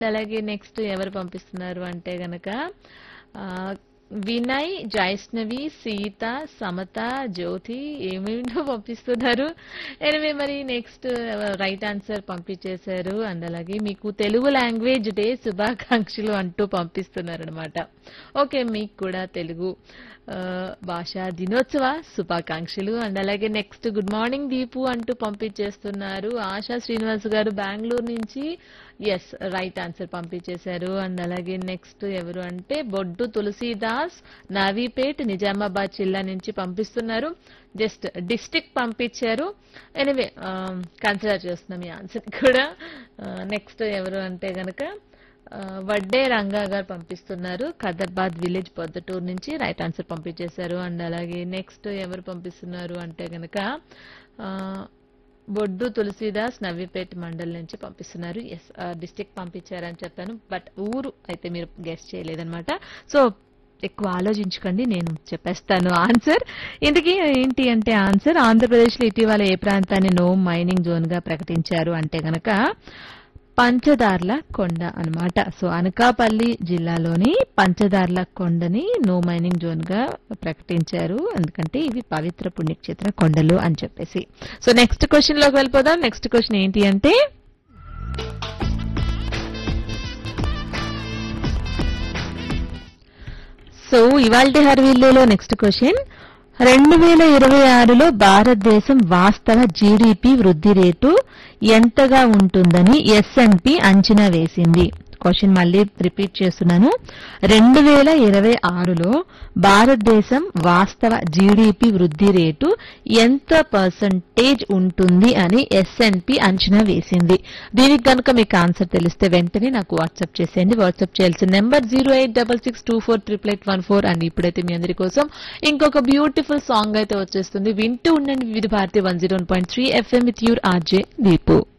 అలాగే నెక్స్ట్ ఎవరు పంపిస్తున్నారు అంటే గనక ఆ, వినయ్ జైష్ణవి సీత సమత జ్యోతి ఏమేమిటో పంపిస్తున్నారు ఎనివే మరి నెక్స్ట్ రైట్ ఆన్సర్ పంపించేశారు అండ్ అలాగే మీకు తెలుగు లాంగ్వేజ్ డే శుభాకాంక్షలు అంటూ పంపిస్తున్నారు అనమాట ఓకే మీకు కూడా తెలుగు ఆ, భాషా దినోత్సవ శుభాకాంక్షలు అండ్ అలాగే నెక్స్ట్ గుడ్ మార్నింగ్ దీపు అంటూ పంపించేస్తున్నారు ఆశా శ్రీనివాస్ గారు బెంగళూరు నుంచి ఎస్ రైట్ ఆన్సర్ పంపించేశారు అండ్ అలాగే నెక్స్ట్ ఎవరు అంటే బొడ్డు తులసీదాస్ నావీపేట్ నిజామాబాద్ జిల్లా నుంచి పంపిస్తున్నారు జస్ట్ డిస్టిక్ పంపించారు ఎనివే కన్సిడర్ చేస్తున్నాం ఈ ఆన్సర్ కూడా నెక్స్ట్ ఎవరు అంటే గనక ఆ, వడ్డే రంగా గారు పంపిస్తున్నారు ఖదర్బాద్ విలేజ్ పొద్దుటూరు నుంచి రైట్ ఆన్సర్ పంపించేశారు అండ్ అలాగే నెక్స్ట్ ఎవరు పంపిస్తున్నారు అంటే గనక ఆ, బొడ్డు తులసీదాస్ నవీపేట్ మండల్ నుంచి పంపిస్తున్నారు ఎస్ డిస్టిక్ పంపించారని చెప్పాను బట్ ఊరు అయితే మీరు గెస్ట్ చేయలేదన్నమాట సో ఎక్కువ ఆలోచించుకోండి నేను చెప్పేస్తాను ఆన్సర్ ఇంతకీ ఏంటి అంటే ఆన్సర్ ఆంధ్రప్రదేశ్లో ఇటీవల ఏ ప్రాంతాన్ని నో మైనింగ్ జోన్ గా ప్రకటించారు అంటే గనక పంచదార్ల కొండ అన్నమాట సో అనకాపల్లి జిల్లాలోని పంచదార్ల కొండని నో మైనింగ్ జోన్ గా ప్రకటించారు ఎందుకంటే ఇవి పవిత్ర పుణ్యక్షేత్ర కొండలు అని చెప్పేసి సో నెక్స్ట్ క్వశ్చన్ లోకి వెళ్ళిపోదాం నెక్స్ట్ క్వశ్చన్ ఏంటి అంటే సో ఇవాల్టి హర్వీల్లులో నెక్స్ట్ క్వశ్చన్ రెండు వేల ఇరవై ఆరులో భారతదేశం వాస్తవ జీడిపి వృద్ధి రేటు ఎంతగా ఉంటుందని ఎస్ఎన్పి అంచనా వేసింది క్వశ్చన్ మళ్ళీ రిపీట్ చేస్తున్నాను రెండు వేల ఇరవై ఆరులో భారతదేశం వాస్తవ జీడిపి వృద్ధి రేటు ఎంత పర్సంటేజ్ ఉంటుంది అని ఎస్ఎన్పి అంచనా వేసింది దీనికి కనుక మీకు ఆన్సర్ తెలిస్తే వెంటనే నాకు వాట్సాప్ చేసేయండి వాట్సాప్ చేయాల్సిన number zero eight double six two four triple eight one four and ఇప్పుడైతే మీ అందరి కోసం ఇంకొక బ్యూటిఫుల్ సాంగ్ అయితే వచ్చేస్తుంది వింటూ ఉండండి Vividh Bharati one zero point three FM with your RJ Deepu